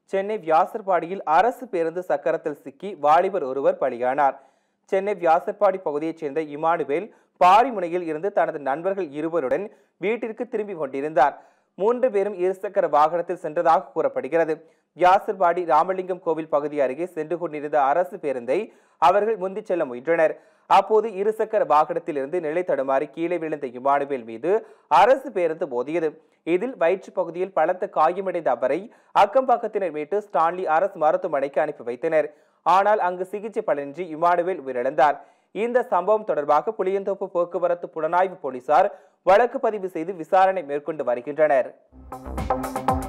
சென்னை வியாசர்பாடியில் அரசு பேருந்து சக்கரத்தில் சிக்கி வாலிபர் ஒருவர் பலியானார் சென்னை வியாசர்பாடி பகுதியைச் சேர்ந்த இமானுவேல் பாரிமுனையில் இருந்து தனது நண்பர்கள் இருவருடன் வீட்டிற்கு திரும்பி கொண்டிருந்தார் மூன்று பேரும் இருசக்கர வாகனத்தில் சென்றதாக கூறப்படுகிறது வியாசர்பாடி ராமலிங்கம் கோவில் பகுதி அருகே சென்று கொண்டிருந்த அரசு பேருந்தை அவர்கள் முந்திச் செல்ல முயன்றனர் அப்போது இருசக்கர வாகனத்தில் இருந்து நிலை தடுமாறி கீழே விழுந்த இமானுவேல் மீது அரசு பேருந்து மோதியது இதில் வயிற்று பகுதியில் பலத்த காயமடைந்த அவரை அக்கம் பக்கத்தினர் மீட்டு ஸ்டான்லி அரசு மருத்துவமனைக்கு அனுப்பி வைத்தனர் ஆனால் அங்கு சிகிச்சை பலனின்றி இமானுவேல் உயிரிழந்தார் இந்த சம்பவம் தொடர்பாக புளியந்தோப்பு போக்குவரத்து புலனாய்வு போலீசார் வழக்கு பதிவு செய்து விசாரணை மேற்கொண்டு வருகின்றனர்